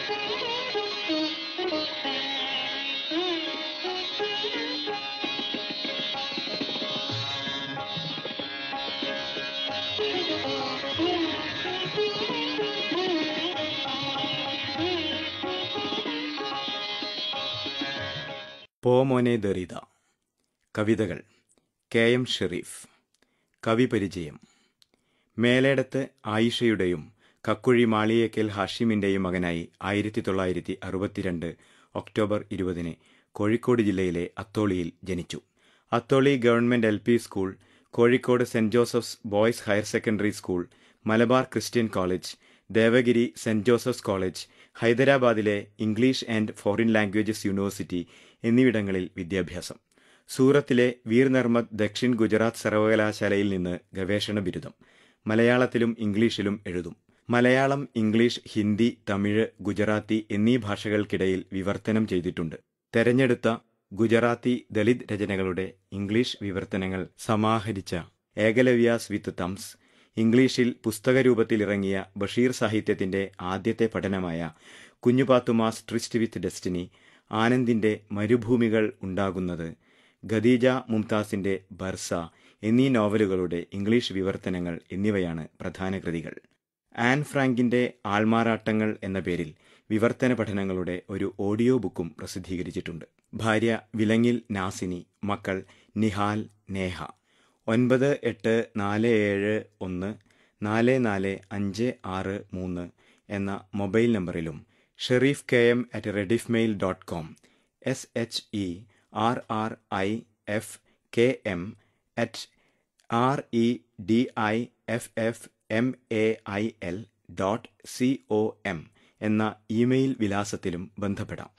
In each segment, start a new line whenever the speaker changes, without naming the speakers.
പോമോനെ ദറിത കവിതകൾ K M Sherif കവിപരിചയം മേലേടത്ത് ആയിഷയുടെയും കക്കുഴി മാളിയേക്കൽ ഹാഷിമിന്റെയും മകനായി ആയിരത്തി തൊള്ളായിരത്തി അറുപത്തിരണ്ട് ഒക്ടോബർ ഇരുപതിന് കോഴിക്കോട് ജില്ലയിലെ അത്തോളിയിൽ ജനിച്ചു Atholi government L P school Kozhikode saint Joseph's boys higher secondary school Malabar Christian college Devagiri saint Joseph's college ഹൈദരാബാദിലെ English and foreign languages university എന്നിവിടങ്ങളിൽ വിദ്യാഭ്യാസം സൂറത്തിലെ വീർ നിർമ്മദ് ദക്ഷിൺ ഗുജറാത്ത് സർവകലാശാലയിൽ നിന്ന് ഗവേഷണ ബിരുദം മലയാളത്തിലും ഇംഗ്ലീഷിലും എഴുതും മലയാളം ഇംഗ്ലീഷ് ഹിന്ദി തമിഴ് ഗുജറാത്തി എന്നീ ഭാഷകൾക്കിടയിൽ വിവർത്തനം ചെയ്തിട്ടുണ്ട് തെരഞ്ഞെടുത്ത ഗുജറാത്തി ദളിത് രചനകളുടെ ഇംഗ്ലീഷ് വിവർത്തനങ്ങൾ സമാഹരിച്ച ഏകലവ്യാസ് വിത്ത് തംസ് ഇംഗ്ലീഷിൽ പുസ്തകരൂപത്തിലിറങ്ങിയ ബഷീർ സാഹിത്യത്തിന്റെ ആദ്യത്തെ പഠനമായ കുഞ്ഞുപാത്തുമാസ് ട്രിസ്റ്റ് വിത്ത് ഡെസ്റ്റിനി ആനന്ദിന്റെ മരുഭൂമികൾ ഉണ്ടാകുന്നത് ഖദീജ മുംതാസിന്റെ ബർസ എന്നീ നോവലുകളുടെ ഇംഗ്ലീഷ് വിവർത്തനങ്ങൾ എന്നിവയാണ് പ്രധാന കൃതികൾ ആൻ ഫ്രാങ്കിന്റെ ആൾമാറാട്ടങ്ങൾ എന്ന പേരിൽ വിവർത്തന പഠനങ്ങളുടെ ഒരു ഓഡിയോ ബുക്കും പ്രസിദ്ധീകരിച്ചിട്ടുണ്ട് ഭാര്യ വിലങ്ങിൽ നാസിനി മക്കൾ നിഹാൽ നേഹ ഒൻപത് എട്ട് നാല് ഏഴ് ഒന്ന് നാല് നാല് അഞ്ച് ആറ് മൂന്ന് എന്ന മൊബൈൽ നമ്പറിലും Sherif K M at rediff mail dot com S H E R R I F K M at R E D I F F M A I L dot C O M എന്ന email വിലാസത്തിലും ബന്ധപ്പെടാം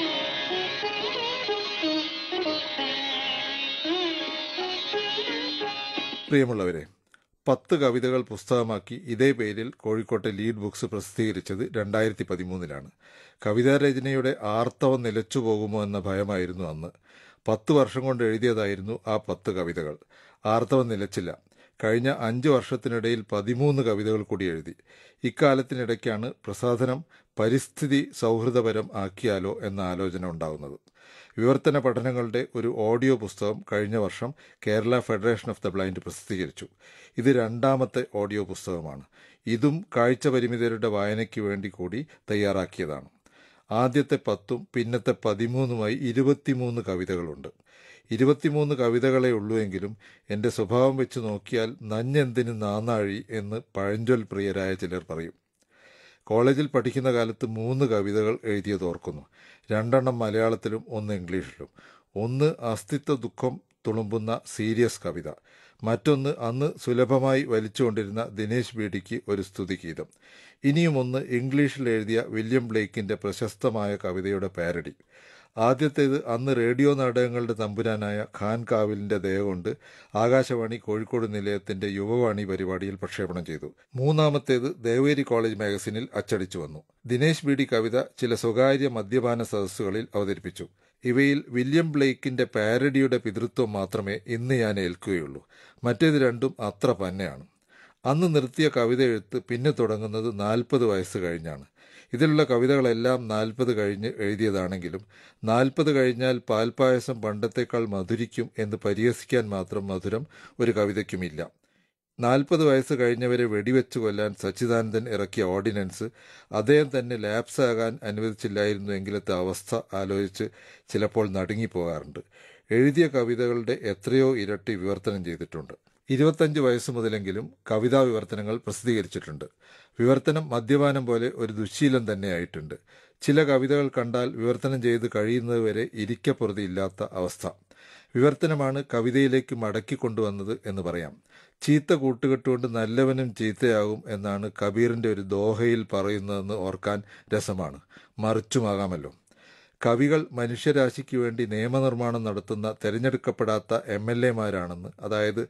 പ്രിയമുള്ളവരെ പത്ത് കവിതകൾ പുസ്തകമാക്കി ഇതേ പേരിൽ കോഴിക്കോട്ടെ lead books പ്രസിദ്ധീകരിച്ചത് രണ്ടായിരത്തി പതിമൂന്നിലാണ് കവിതാരചനയുടെ ആർത്തവം നിലച്ചു പോകുമോ എന്ന ഭയമായിരുന്നു അന്ന് പത്ത് വർഷം കൊണ്ട് എഴുതിയതായിരുന്നു ആ പത്ത് കവിതകൾ ആർത്തവം നിലച്ചില്ല കഴിഞ്ഞ അഞ്ച് വർഷത്തിനിടയിൽ പതിമൂന്ന് കവിതകൾ കൂടി എഴുതി ഇക്കാലത്തിനിടയ്ക്കാണ് പ്രസാധനം പരിസ്ഥിതി സൗഹൃദപരം ആക്കിയാലോ എന്ന ആലോചന ഉണ്ടാകുന്നത് വിവർത്തന പഠനങ്ങളുടെ ഒരു ഓഡിയോ പുസ്തകം കഴിഞ്ഞ വർഷം Kerala federation of the blind പ്രസിദ്ധീകരിച്ചു ഇത് രണ്ടാമത്തെ ഓഡിയോ പുസ്തകമാണ് ഇതും കാഴ്ച പരിമിതരുടെ വായനയ്ക്ക് വേണ്ടി കൂടി തയ്യാറാക്കിയതാണ് ആദ്യത്തെ പത്തും പിന്നത്തെ പതിമൂന്നുമായി ഇരുപത്തിമൂന്ന് കവിതകളുണ്ട് ഇരുപത്തിമൂന്ന് കവിതകളെ ഉള്ളൂ എങ്കിലും എൻ്റെ സ്വഭാവം വെച്ച് നോക്കിയാൽ നഞ്ഞെന്തിന് നാന്നാഴി എന്ന് പഴഞ്ചൊൽ പ്രിയരായ ചിലർ പറയും കോളേജിൽ പഠിക്കുന്ന കാലത്ത് മൂന്ന് കവിതകൾ എഴുതിയത് ഓർക്കുന്നു രണ്ടെണ്ണം മലയാളത്തിലും ഒന്ന് ഇംഗ്ലീഷിലും ഒന്ന് അസ്തിത്വ ദുഃഖം തുളുമ്പുന്ന സീരിയസ് കവിത മറ്റൊന്ന് അന്ന് സുലഭമായി വലിച്ചുകൊണ്ടിരുന്ന ദിനേശ് ബീഡിക്ക് ഒരു സ്തുതിഗീതം ഇനിയും ഒന്ന് ഇംഗ്ലീഷിൽ എഴുതിയ വില്യം ബ്ലേക്കിന്റെ പ്രശസ്തമായ കവിതയുടെ പാരഡി ആദ്യത്തേത് അന്ന് റേഡിയോ നാടകങ്ങളുടെ തമ്പുരാനായ ഖാൻ കാവിലിന്റെ ദയ കൊണ്ട് ആകാശവാണി കോഴിക്കോട് നിലയത്തിന്റെ യുവവാണി പരിപാടിയിൽ പ്രക്ഷേപണം ചെയ്തു മൂന്നാമത്തേത് ദേവേരി കോളേജ് മാഗസിനിൽ അച്ചടിച്ചു വന്നു ദിനേശ് ബീഡി കവിത ചില സ്വകാര്യ മദ്യപാന സദസ്സുകളിൽ അവതരിപ്പിച്ചു ഇവയിൽ വില്യം ബ്ലേക്കിന്റെ പാരഡിയുടെ പിതൃത്വം മാത്രമേ ഇന്ന് ഞാൻ ഏൽക്കുകയുള്ളൂ മറ്റേത് രണ്ടും അത്ര പന്നെയാണ് അന്ന് നിർത്തിയ കവിത എഴുത്ത് പിന്നെ തുടങ്ങുന്നത് നാൽപ്പത് വയസ്സ് കഴിഞ്ഞാണ് ഇതിലുള്ള കവിതകളെല്ലാം നാൽപ്പത് കഴിഞ്ഞ് എഴുതിയതാണെങ്കിലും നാൽപ്പത് കഴിഞ്ഞാൽ പാൽപ്പായസം പണ്ടത്തേക്കാൾ മധുരിക്കും എന്ന് പരിഹസിക്കാൻ മാത്രം മധുരം ഒരു കവിതയ്ക്കുമില്ല നാൽപ്പത് വയസ്സ് കഴിഞ്ഞവരെ വെടിവെച്ച് കൊല്ലാൻ സച്ചിദാനന്ദൻ ഇറക്കിയ ഓർഡിനൻസ് അദ്ദേഹം തന്നെ ലാപ്സാകാൻ അനുവദിച്ചില്ലായിരുന്നു എങ്കിലത്തെ അവസ്ഥ ആലോചിച്ച് ചിലപ്പോൾ നടുങ്ങിപ്പോകാറുണ്ട് എഴുതിയ കവിതകളുടെ എത്രയോ ഇരട്ടി വിവർത്തനം ചെയ്തിട്ടുണ്ട് ഇരുപത്തഞ്ച് വയസ്സ് മുതലെങ്കിലും കവിതാ വിവർത്തനങ്ങൾ പ്രസിദ്ധീകരിച്ചിട്ടുണ്ട് വിവർത്തനം മദ്യപാനം പോലെ ഒരു ദുശ്ശീലം തന്നെയായിട്ടുണ്ട് ചില കവിതകൾ കണ്ടാൽ വിവർത്തനം ചെയ്ത് കഴിയുന്നതുവരെ ഇരിക്കപ്പുറതി ഇല്ലാത്ത അവസ്ഥ വിവർത്തനമാണ് കവിതയിലേക്ക് മടക്കി കൊണ്ടുവന്നത് എന്ന് പറയാം ചീത്ത കൂട്ടുകെട്ടുകൊണ്ട് നല്ലവനും ചീത്തയാകും എന്നാണ് കബീറിന്റെ ഒരു ദോഹയിൽ പറയുന്നതെന്ന് ഓർക്കാൻ രസമാണ് മറിച്ചുമാകാമല്ലോ കവികൾ മനുഷ്യരാശിക്ക് വേണ്ടി നിയമനിർമ്മാണം നടത്തുന്ന തെരഞ്ഞെടുക്കപ്പെടാത്ത എം എൽ എമാരാണെന്ന് അതായത്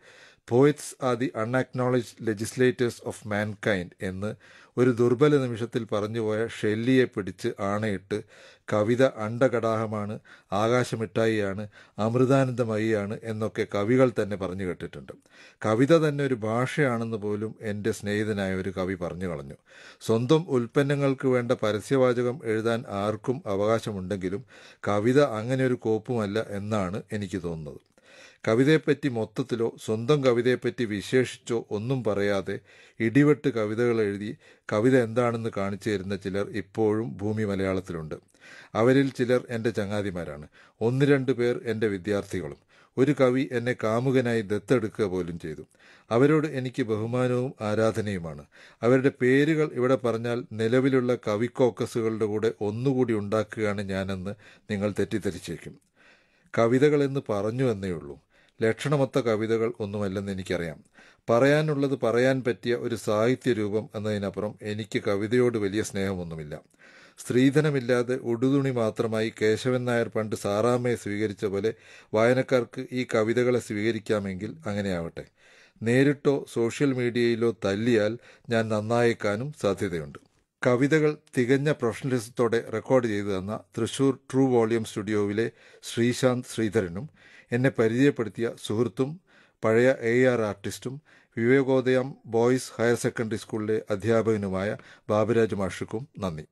poets are the unacknowledged legislators of mankind എന്ന് ഒരു ദുർബല നിമിഷത്തിൽ പറഞ്ഞുപോയ ഷെല്ലിയെ പിടിച്ച് ആണയിട്ട് കവിത അണ്ടകടാഹമാണ് ആകാശമിഠായിയാണ് അമൃതാനന്ദമയിയാണ് എന്നൊക്കെ കവികൾ തന്നെ പറഞ്ഞു കേട്ടിട്ടുണ്ട് കവിത തന്നെ ഒരു ഭാഷയാണെന്ന് പോലും എൻ്റെ സ്നേഹിതനായ ഒരു കവി പറഞ്ഞു കളഞ്ഞു സ്വന്തം ഉൽപ്പന്നങ്ങൾക്ക് വേണ്ട പരസ്യവാചകം എഴുതാൻ ആർക്കും അവകാശമുണ്ടെങ്കിലും കവിത അങ്ങനെ ഒരു കോപ്പുമല്ല എന്നാണ് എനിക്ക് തോന്നുന്നത് കവിതയെപ്പറ്റി മൊത്തത്തിലോ സ്വന്തം കവിതയെപ്പറ്റി വിശേഷിച്ചോ ഒന്നും പറയാതെ ഇടിവെട്ട് കവിതകൾ എഴുതി കവിത എന്താണെന്ന് കാണിച്ചു തരുന്ന ചിലർ ഇപ്പോഴും ഭൂമി മലയാളത്തിലുണ്ട് അവരിൽ ചിലർ എൻ്റെ ചങ്ങാതിമാരാണ് ഒന്ന് രണ്ട് പേർ എൻ്റെ വിദ്യാർത്ഥികളും ഒരു കവി എന്നെ കാമുകനായി ദത്തെടുക്കുക പോലും ചെയ്തു അവരോട് എനിക്ക് ബഹുമാനവും ആരാധനയുമാണ് അവരുടെ പേരുകൾ ഇവിടെ പറഞ്ഞാൽ നിലവിലുള്ള കവി കോക്കസുകളുടെ കൂടെ ഒന്നുകൂടി ഉണ്ടാക്കുകയാണ് ഞാനെന്ന് നിങ്ങൾ തെറ്റിദ്ധരിച്ചേക്കും കവിതകളെന്ന് പറഞ്ഞു എന്നേ ഉള്ളൂ ലക്ഷണമൊത്ത കവിതകൾ ഒന്നുമല്ലെന്ന് എനിക്കറിയാം പറയാനുള്ളത് പറയാൻ പറ്റിയ ഒരു സാഹിത്യ രൂപം എന്നതിനപ്പുറം എനിക്ക് കവിതയോട് വലിയ സ്നേഹമൊന്നുമില്ല സ്ത്രീധനമില്ലാതെ ഉടുതുണി മാത്രമായി കേശവൻ നായർ പണ്ട് സാറാമ്മയെ സ്വീകരിച്ച പോലെ വായനക്കാർക്ക് ഈ കവിതകളെ സ്വീകരിക്കാമെങ്കിൽ അങ്ങനെയാവട്ടെ നേരിട്ടോ സോഷ്യൽ മീഡിയയിലോ തല്ലിയാൽ ഞാൻ നന്നായേക്കാനും സാധ്യതയുണ്ട് കവിതകൾ തികഞ്ഞ പ്രൊഫഷണലിസത്തോടെ റെക്കോർഡ് ചെയ്തു തന്ന തൃശൂർ ട്രൂ വോളിയം സ്റ്റുഡിയോവിലെ ശ്രീശാന്ത് ശ്രീധരനും എന്നെ പരിചയപ്പെടുത്തിയ സുഹൃത്തും പഴയ എ ആർ ആർട്ടിസ്റ്റും വിവേകോദയം ബോയ്സ് ഹയർ സെക്കൻഡറി സ്കൂളിലെ അധ്യാപകനുമായ ബാബുരാജ് മാഷുക്കും നന്ദി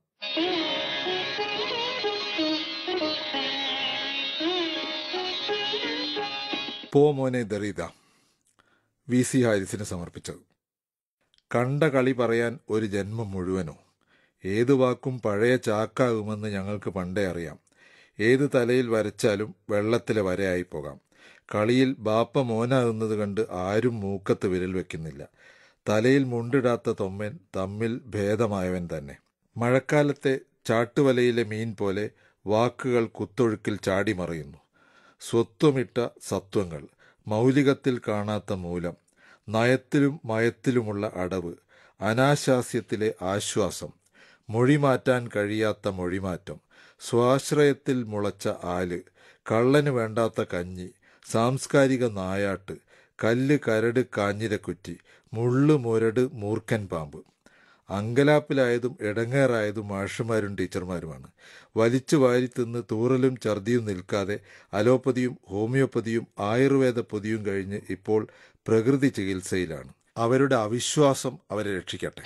പോ മോനെ ദറീദ വി സി ഹാരിസിന് സമർപ്പിച്ചത് കണ്ട കളി പറയാൻ ഒരു ജന്മം മുഴുവനോ ഏതു വാക്കും പഴയ ചാക്കാകുമെന്ന് ഞങ്ങൾക്ക് പണ്ടേ അറിയാം ഏത് തലയിൽ വരച്ചാലും വെള്ളത്തിലെ വരയായി പോകാം കളിയിൽ ബാപ്പ മോനാകുന്നത് കണ്ട് ആരും മൂക്കത്ത് വിരൽ വെക്കുന്നില്ല തലയിൽ മുണ്ടിടാത്ത തൊമ്മൻ തമ്മിൽ ഭേദമായവൻ തന്നെ മഴക്കാലത്തെ ചാട്ടുവലയിലെ മീൻ പോലെ വാക്കുകൾ കുത്തൊഴുക്കിൽ ചാടിമറിയുന്നു സ്വത്വമിട്ട സത്വങ്ങൾ മൗലികത്തിൽ കാണാത്ത മൂലം നയത്തിലും മയത്തിലുമുള്ള അടവ് അനാശാസ്യത്തിലെ ആശ്വാസം മൊഴി മാറ്റാൻ കഴിയാത്ത മൊഴിമാറ്റം സ്വാശ്രയത്തിൽ മുളച്ച ആല് കള്ളന് വേണ്ടാത്ത കഞ്ഞി സാംസ്കാരിക നായാട്ട് കല്ല് കരട് കാഞ്ഞിരക്കുറ്റി മുള്ളു മുരട് മൂർഖൻ പാമ്പ് അങ്കലാപ്പിലായതും ഇടങ്ങേറായതും മാഷുമാരും ടീച്ചർമാരുമാണ് വലിച്ചു വാരി തിന്ന് തൂറലും ഛർദിയും നിൽക്കാതെ അലോപ്പതിയും ഹോമിയോപ്പതിയും ആയുർവേദ പൊതിയും കഴിഞ്ഞ് ഇപ്പോൾ പ്രകൃതി ചികിത്സയിലാണ് അവരുടെ അവിശ്വാസം അവരെ രക്ഷിക്കട്ടെ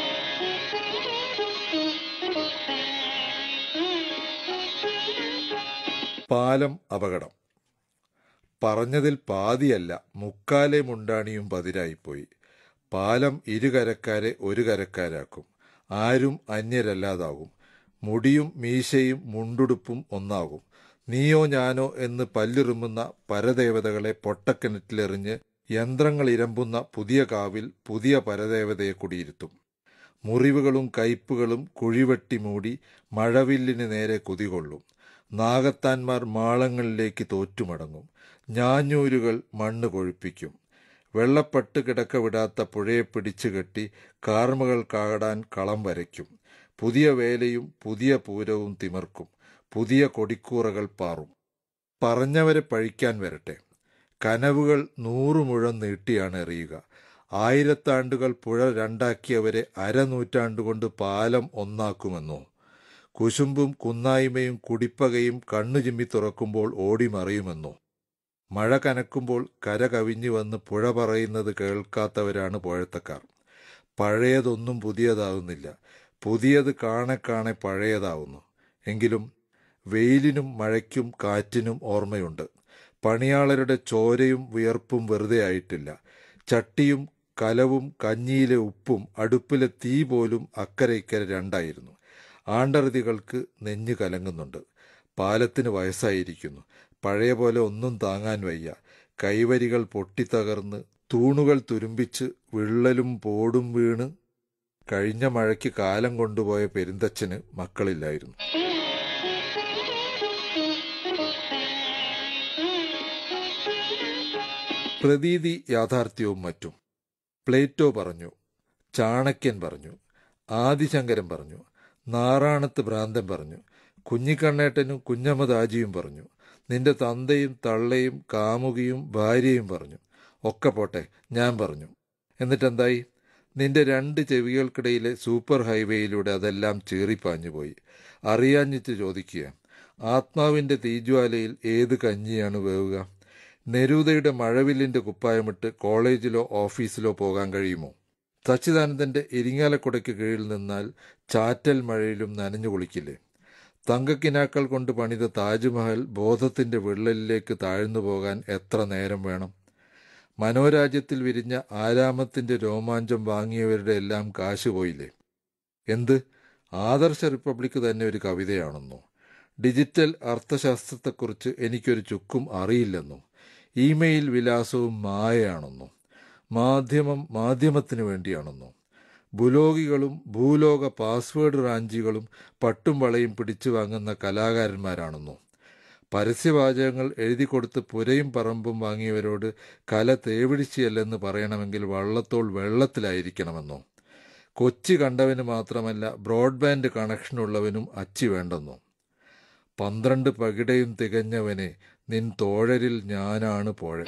പാലം അപകടം പറഞ്ഞതിൽ പാതിയല്ല മുക്കാലെ മുണ്ടാണിയും പതിരായിപ്പോയി പാലം ഇരുകരക്കാരെ ഒരു കരക്കാരാക്കും ആരും അന്യരല്ലാതാകും മുടിയും മീശയും മുണ്ടുടുപ്പും ഒന്നാകും നീയോ ഞാനോ എന്ന് പല്ലിറുമുന്ന പരദേവതകളെ പൊട്ടക്കിണറ്റിലെറിഞ്ഞ് യന്ത്രങ്ങൾ ഇരമ്പുന്ന പുതിയ കാവിൽ പുതിയ പരദേവതയെ കുടിയിരുത്തും മുറിവുകളും കയ്പുകളും കുഴിവെട്ടി മൂടി മഴവില്ലിന് നേരെ കുതികൊള്ളും നാഗത്താന്മാർ മാളങ്ങളിലേക്ക് തോറ്റുമടങ്ങും ഞാഞ്ഞൂരുകൾ മണ്ണ് കൊഴിപ്പിക്കും വെള്ളപ്പട്ട് കിടക്ക വിടാത്ത പുഴയെ പിടിച്ചു കെട്ടി കാർമകൾ കാടാൻ കളം വരയ്ക്കും പുതിയ വേലയും പുതിയ പൂരവും തിമർക്കും പുതിയ കൊടിക്കൂറകൾ പാറും പറഞ്ഞവരെ പഴിക്കാൻ വരട്ടെ കനവുകൾ നൂറു മുഴം നീട്ടിയാണ് എറിയുക ആയിരത്താണ്ടുകൾ പുഴ രണ്ടാക്കിയവരെ അരനൂറ്റാണ്ടുകൊണ്ട് പാലം ഒന്നാക്കുമെന്നോ കുശുമ്പും കുന്നായ്മയും കുടിപ്പകയും കണ്ണു ചിമ്മി തുറക്കുമ്പോൾ ഓടിമറിയുമെന്നോ മഴ കനക്കുമ്പോൾ കര കവിഞ്ഞു വന്ന് പുഴ പറയുന്നത് കേൾക്കാത്തവരാണ് പുഴത്തക്കാർ പഴയതൊന്നും പുതിയതാകുന്നില്ല പുതിയത് കാണെ കാണെ പഴയതാവുന്നു എങ്കിലും വെയിലിനും മഴയ്ക്കും കാറ്റിനും ഓർമ്മയുണ്ട് പണിയാളരുടെ ചോരയും വിയർപ്പും വെറുതെ ആയിട്ടില്ല ചട്ടിയും കലവും കഞ്ഞിയിലെ ഉപ്പും അടുപ്പിലെ തീ പോലും അക്കരെ ഇക്കരെ രണ്ടായിരുന്നു ആണ്ടറുതികൾക്ക് നെഞ്ഞു കലങ്ങുന്നുണ്ട് പാലത്തിന് വയസ്സായിരിക്കുന്നു പഴയ പോലെ ഒന്നും താങ്ങാൻ വയ്യ കൈവരികൾ പൊട്ടിത്തകർന്ന് തൂണുകൾ തുരുമ്പിച്ച് വിള്ളലും പോടും വീണ് കഴിഞ്ഞ മഴയ്ക്ക് കാലം കൊണ്ടുപോയ പെരുന്തച്ഛന് മക്കളില്ലായിരുന്നു പ്രതീതി യാഥാർത്ഥ്യവും മറ്റും പ്ലേറ്റോ പറഞ്ഞു ചാണക്യൻ പറഞ്ഞു ആദിശങ്കരൻ പറഞ്ഞു നാറാണത്ത് ഭ്രാന്തൻ പറഞ്ഞു കുഞ്ഞിക്കണ്ണേട്ടനും കുഞ്ഞമ്മദാജിയും പറഞ്ഞു നിന്റെ തന്തയും തള്ളയും കാമുകിയും ഭാര്യയും പറഞ്ഞു ഒക്കെ പോട്ടെ ഞാൻ പറഞ്ഞു എന്നിട്ടെന്തായി നിന്റെ രണ്ട് ചെവികൾക്കിടയിലെ സൂപ്പർ ഹൈവേയിലൂടെ അതെല്ലാം ചീറിപ്പാഞ്ഞു പോയി അറിയാഞ്ഞിട്ട് ചോദിക്കുക ആത്മാവിൻ്റെ തീജ്വാലയിൽ ഏത് കഞ്ഞിയാണ് വേവുക നെരൂദയുടെ മഴവില്ലിൻ്റെ കുപ്പായമിട്ട് കോളേജിലോ ഓഫീസിലോ പോകാൻ കഴിയുമോ സച്ചിദാനന്ദൻ്റെ ഇരിങ്ങാലക്കുടയ്ക്ക് കീഴിൽ നിന്നാൽ ചാറ്റൽ മഴയിലും നനഞ്ഞു കുളിക്കില്ലേ തങ്കക്കിനാക്കൾ കൊണ്ട് പണിത താജ്മഹൽ ബോധത്തിൻ്റെ വിള്ളലിലേക്ക് താഴ്ന്നു പോകാൻ എത്ര നേരം വേണം മനോരാജ്യത്തിൽ വിരിഞ്ഞ ആരാമത്തിൻ്റെ രോമാഞ്ചം വാങ്ങിയവരുടെ എല്ലാം കാശ് പോയില്ലേ എന്ത് ആദർശ റിപ്പബ്ലിക് തന്നെ ഒരു കവിതയാണെന്നോ ഡിജിറ്റൽ അർത്ഥശാസ്ത്രത്തെക്കുറിച്ച് എനിക്കൊരു ചുക്കും അറിയില്ലെന്നോ ഇമെയിൽ വിലാസവും മായയാണെന്നോ മാധ്യമം മാധ്യമത്തിന് വേണ്ടിയാണെന്നോ ഭൂലോകികളും ഭൂലോക പാസ്വേഡ് റാഞ്ചികളും പട്ടും വളയും പിടിച്ചു വാങ്ങുന്ന കലാകാരന്മാരാണെന്നോ പരസ്യവാചകങ്ങൾ എഴുതി കൊടുത്ത് പുരയും പറമ്പും വാങ്ങിയവരോട് കല തേവിടിച്ചിയല്ലെന്ന് പറയണമെങ്കിൽ വള്ളത്തോൾ വെള്ളത്തിലായിരിക്കണമെന്നോ കൊച്ചി കണ്ടവന് മാത്രമല്ല ബ്രോഡ്ബാൻഡ് കണക്ഷനുള്ളവനും അച്ചി വേണ്ടെന്നോ പന്ത്രണ്ട് പകിടയും തികഞ്ഞവനെ നിൻ തോഴരിൽ ഞാനാണ് പോഴൻ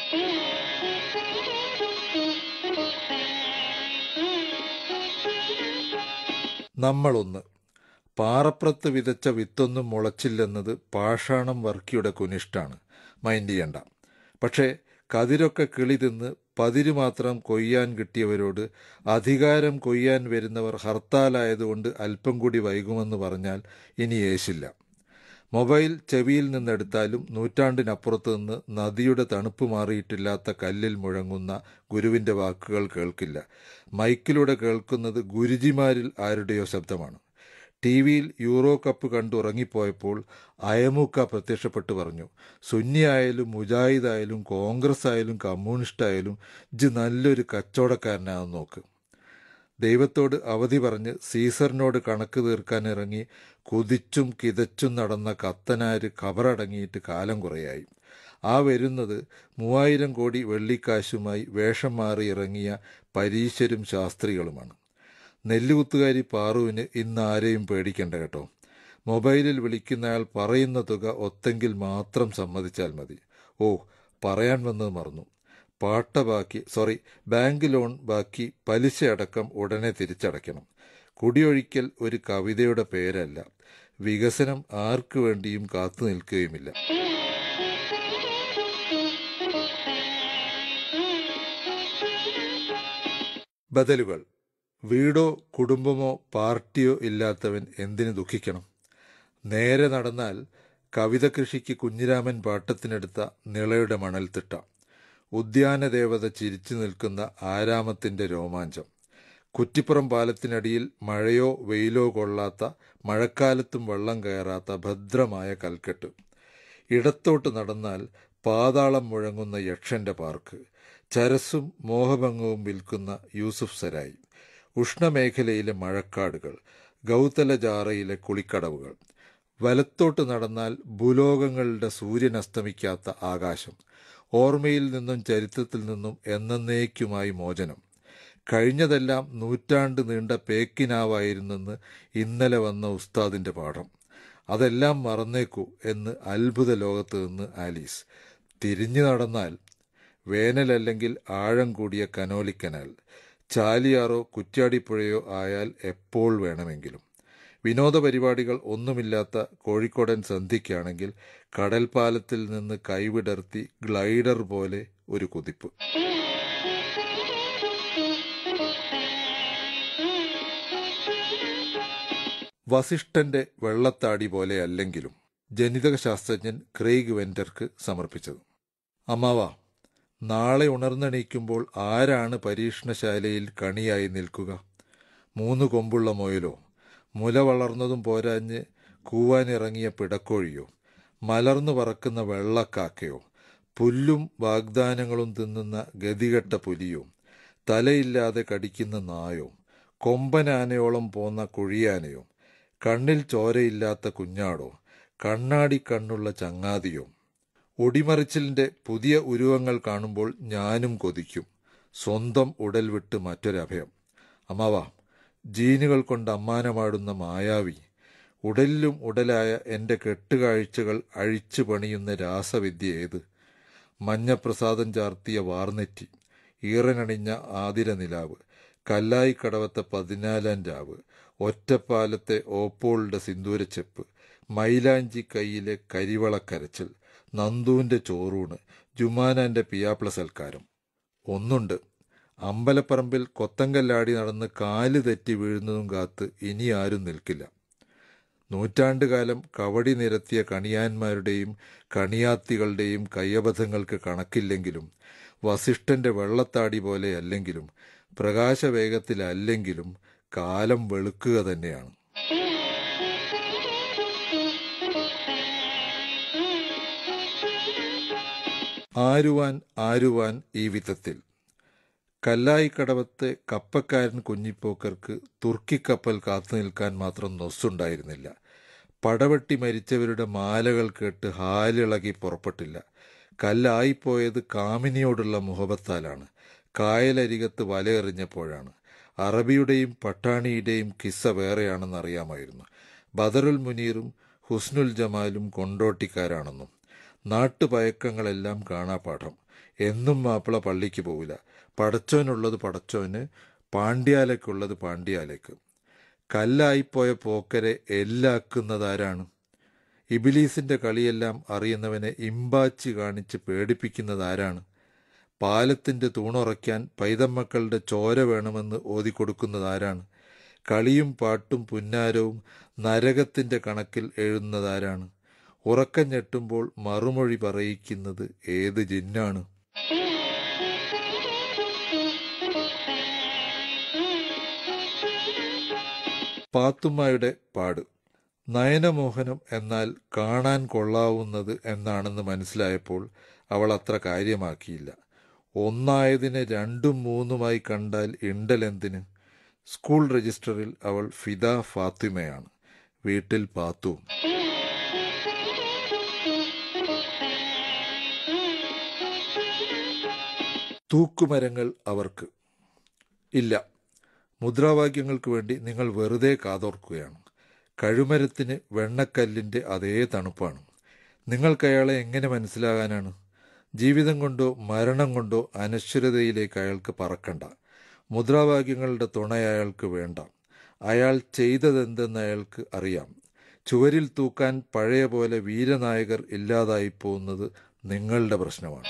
നമ്മളൊന്ന് പാറപ്പുറത്ത് വിതച്ച വിത്തൊന്നും മുളച്ചില്ലെന്നത് പാഷാണം വർക്കിയുടെ കുനിഷ്ടാണ് മൈൻഡ് ചെയ്യണ്ട പക്ഷേ കതിരൊക്കെ കിളി തിന്ന് പതിരു മാത്രം കൊയ്യാൻ കിട്ടിയവരോട് അധികാരം കൊയ്യാൻ വരുന്നവർ ഹർത്താലായതുകൊണ്ട് അല്പം കൂടി വൈകുമെന്ന് പറഞ്ഞാൽ ഇനി യേശില്ല മൊബൈൽ ചെവിയിൽ നിന്നെടുത്താലും നൂറ്റാണ്ടിനപ്പുറത്ത് നിന്ന് നദിയുടെ തണുപ്പ് മാറിയിട്ടില്ലാത്ത കല്ലിൽ മുഴങ്ങുന്ന ഗുരുവിൻ്റെ വാക്കുകൾ കേൾക്കില്ല മൈക്കിലൂടെ കേൾക്കുന്നത് ഗുരുജിമാരിൽ ആരുടെയോ ശബ്ദമാണ് ടി വിയിൽ യൂറോ കപ്പ് കണ്ടുറങ്ങിപ്പോയപ്പോൾ അയമൂക്ക പ്രത്യക്ഷപ്പെട്ട് പറഞ്ഞു സുന്നിയായാലും മുജാഹിദായാലും കോൺഗ്രസ് ആയാലും കമ്മ്യൂണിസ്റ്റ് ആയാലും ഇജ് നല്ലൊരു കച്ചവടക്കാരനാണെന്ന് നോക്ക് ദൈവത്തോട് അവധി പറഞ്ഞ് സീസറിനോട് കണക്ക് തീർക്കാൻ ഇറങ്ങി കുതിച്ചും കിതച്ചും നടന്ന കത്തനാര് ഖബറടങ്ങിയിട്ട് കാലം കുറയായി ആ വരുന്നത് മൂവായിരം കോടി വെള്ളിക്കാശുമായി വേഷം മാറി ഇറങ്ങിയ പരീശരും ശാസ്ത്രികളുമാണ് നെല്ലുകുത്തുകാരി പാറുവിന് ഇന്ന് ആരെയും പേടിക്കണ്ട കേട്ടോ മൊബൈലിൽ വിളിക്കുന്നയാൾ പറയുന്ന തുക ഒത്തെങ്കിൽ മാത്രം സമ്മതിച്ചാൽ മതി ഓ പറയാൻ വന്നത് മറന്നു പാട്ട ബാക്കി സോറി ബാങ്ക് ലോൺ ബാക്കി പലിശ അടക്കം ഉടനെ തിരിച്ചടയ്ക്കണം കുടിയൊഴിക്കൽ ഒരു കവിതയുടെ പേരല്ല വികസനം ആർക്കു വേണ്ടിയും കാത്തു നിൽക്കുകയുമില്ല ബദലുകൾ വീടോ കുടുംബമോ പാർട്ടിയോ ഇല്ലാത്തവൻ എന്തിനു ദുഃഖിക്കണം നേരെ നടന്നാൽ കവിത കൃഷിക്ക് കുഞ്ഞിരാമൻ പാട്ടത്തിനെടുത്ത നിളയുടെ മണൽത്തിട്ട ഉദ്യാനദേവത ചിരിച്ചു നിൽക്കുന്ന ആരാമത്തിൻ്റെ രോമാഞ്ചം കുറ്റിപ്പുറം പാലത്തിനടിയിൽ മഴയോ വെയിലോ കൊള്ളാത്ത മഴക്കാലത്തും വെള്ളം കയറാത്ത ഭദ്രമായ കൽക്കെട്ട് ഇടത്തോട്ട് നടന്നാൽ പാതാളം മുഴങ്ങുന്ന യക്ഷന്റെ പാർക്ക് ചരസും മോഹഭംഗവും വിൽക്കുന്ന യൂസുഫ് സരായി ഉഷ്ണമേഖലയിലെ മഴക്കാടുകൾ ഗൗതലജാറയിലെ കുളിക്കടവുകൾ വലത്തോട്ട് നടന്നാൽ ഭൂലോകങ്ങളുടെ സൂര്യൻ അസ്തമിക്കാത്ത ആകാശം ഓർമ്മയിൽ നിന്നും ചരിത്രത്തിൽ നിന്നും എന്നേക്കുമായി മോചനം കഴിഞ്ഞതെല്ലാം നൂറ്റാണ്ട് നീണ്ട പേക്കിനാവായിരുന്നെന്ന് ഇന്നലെ വന്ന ഉസ്താദിന്റെ പാഠം അതെല്ലാം മറന്നേക്കൂ എന്ന് അത്ഭുത ലോകത്ത് നിന്ന് ആലീസ് തിരിഞ്ഞു നടന്നാൽ വേനലല്ലെങ്കിൽ ആഴം കൂടിയ കനോലിക്കനാൽ ചാലിയാറോ കുറ്റ്യാടിപ്പുഴയോ ആയാൽ എപ്പോൾ വേണമെങ്കിലും വിനോദ പരിപാടികൾ ഒന്നുമില്ലാത്ത കോഴിക്കോടൻ സന്ധിക്കാണെങ്കിൽ കടൽപ്പാലത്തിൽ നിന്ന് കൈവിടർത്തി ഗ്ലൈഡർ പോലെ ഒരു കുതിപ്പ് വസിഷ്ഠന്റെ വെള്ളത്താടി പോലെ അല്ലെങ്കിലും ജനിതക ശാസ്ത്രജ്ഞൻ ക്രെയ്ഗ് വെന്റർക്ക് സമർപ്പിച്ചത് അമ്മാവ നാളെ ഉണർന്നെണീക്കുമ്പോൾ ആരാണ് പരീക്ഷണശാലയിൽ കണിയായി നിൽക്കുക മൂന്ന് കൊമ്പുള്ള മുയലോ മുല വളർന്നതും പോരാഞ്ഞ് കൂവാനിറങ്ങിയ പിടക്കോഴിയോ മലർന്നു പറക്കുന്ന വെള്ളക്കാക്കയോ പുല്ലും വാഗ്ദാനങ്ങളും തിന്നുന്ന ഗതികെട്ട പുലിയോ തലയില്ലാതെ കടിക്കുന്ന നായോ കൊമ്പനാനയോളം പോന്ന കുഴിയാനയോ കണ്ണിൽ ചോരയില്ലാത്ത കുഞ്ഞാടോ കണ്ണാടി കണ്ണുള്ള ചങ്ങാതിയോ ഒടിമറിച്ചിലിന്റെ പുതിയ ഉരുവങ്ങൾ കാണുമ്പോൾ ഞാനും കൊതിക്കും സ്വന്തം ഉടൽ വിട്ട് മറ്റൊരഭയം അമ്മാവ ജീനുകൾ കൊണ്ട് അമ്മാനമാടുന്ന മായാവി ഉടലിലും ഉടലായ എൻ്റെ കെട്ടുകാഴ്ചകൾ അഴിച്ചു പണിയുന്ന രാസവിദ്യ ഏത് മഞ്ഞപ്രസാദം ചാർത്തിയ വാർനെറ്റി ഈറനണിഞ്ഞ ആതിര നിലാവ് കല്ലായിക്കടവത്തെ പതിനാലാം രാവ് ഒറ്റപ്പാലത്തെ ഓപ്പോളുടെ സിന്ദൂരച്ചെപ്പ് മൈലാഞ്ചി കൈയിലെ കരിവളക്കരച്ചിൽ നന്ദുവിന്റെ ചോറൂണ് ജുമാനാന്റെ പിയാപ്ല സൽക്കാരം ഒന്നുണ്ട് അമ്പലപ്പറമ്പിൽ കൊത്തങ്കല്ലാടി നടന്ന് കാല് തെറ്റി വീഴുന്നതും കാത്ത് ഇനി ആരും നിൽക്കില്ല നൂറ്റാണ്ടുകാലം കവടി നിരത്തിയ കണിയാന്മാരുടെയും കണിയാത്തികളുടെയും കയ്യബദ്ധങ്ങൾക്ക് കണക്കില്ലെങ്കിലും വസിഷ്ഠന്റെ വെള്ളത്താടി പോലെ അല്ലെങ്കിലും പ്രകാശവേഗത്തിലല്ലെങ്കിലും കാലം വെളുക്കുക തന്നെയാണ് ആരുവാൻ ആരുവാൻ ഈ വിധത്തിൽ കല്ലായിക്കടവത്തെ കപ്പക്കാരൻ കുഞ്ഞിപ്പോക്കർക്ക് തുർക്കിക്കപ്പൽ കാത്തു നിൽക്കാൻ മാത്രം നൊസ്സുണ്ടായിരുന്നില്ല പടവെട്ടി മരിച്ചവരുടെ മാലകൾ കേട്ട് ഹാലിളകി പുറപ്പെട്ടില്ല കല്ലായിപ്പോയത് കാമിനിയോടുള്ള മുഹബത്താലാണ് കായലരികത്ത് വലയെറിഞ്ഞപ്പോഴാണ് അറബിയുടെയും പട്ടാണിയുടെയും കിസ്സ വേറെയാണെന്ന് അറിയാമായിരുന്നു ബദറുൽ മുനീറും ഹുസ്നുൽ ജമാലും കൊണ്ടോട്ടിക്കാരാണെന്നും നാട്ടുപയക്കങ്ങളെല്ലാം കാണാപാഠം എന്നും മാപ്പിള പള്ളിക്ക് പോവില്ല പടച്ചോനുള്ളത് പടച്ചോന് പാണ്ഡ്യാലയ്ക്കുള്ളത് പാണ്ഡ്യാലയ്ക്ക് കല്ലായിപ്പോയ പോക്കരെ എല്ലാക്കുന്നതാരാണ് ഇബിലീസിന്റെ കളിയെല്ലാം അറിയുന്നവനെ ഇമ്പാച്ചി കാണിച്ച് പേടിപ്പിക്കുന്നതാരാണ് പാലത്തിന്റെ തൂണുറയ്ക്കാൻ പൈതമ്മക്കളുടെ ചോര വേണമെന്ന് ഓതിക്കൊടുക്കുന്നതാരാണ് കളിയും പാട്ടും പുന്നാരവും നരകത്തിന്റെ കണക്കിൽ എഴുതുന്നതാരാണ് ഉറക്കം ഞെട്ടുമ്പോൾ മറുമൊഴി പറയിക്കുന്നത് ഏത് ജിന്നാണ് പാത്തുമ്മയുടെ പാട് നയനമോഹനം എന്നാൽ കാണാൻ കൊള്ളാവുന്നത് എന്നാണെന്ന് മനസ്സിലായപ്പോൾ അവൾ അത്ര കാര്യമാക്കിയില്ല ഒന്നായതിനെ രണ്ടും മൂന്നുമായി കണ്ടാൽ ഇണ്ടലെന്തിന് സ്കൂൾ രജിസ്റ്ററിൽ അവൾ ഫിദ ഫാത്തിമയാണ് വീട്ടിൽ പാത്തുവും തൂക്കുമരങ്ങൾ അവർക്ക് ഇല്ല മുദ്രാവാക്യങ്ങൾക്ക് വേണ്ടി നിങ്ങൾ വെറുതെ കാതോർക്കുകയാണ് കഴുമരത്തിന് വെണ്ണക്കല്ലിൻ്റെ അതേ തണുപ്പാണ് നിങ്ങൾക്ക് അയാളെ എങ്ങനെ മനസ്സിലാകാനാണ് ജീവിതം കൊണ്ടോ മരണം കൊണ്ടോ അനശ്വരതയിലേക്ക് അയാൾക്ക് പറക്കണ്ട മുദ്രാവാക്യങ്ങളുടെ തുണ അയാൾക്ക് വേണ്ട അയാൾ ചെയ്തതെന്തെന്ന് അയാൾക്ക് അറിയാം ചുവരിൽ തൂക്കാൻ പഴയ പോലെ വീരനായകർ ഇല്ലാതായി പോകുന്നത് നിങ്ങളുടെ പ്രശ്നമാണ്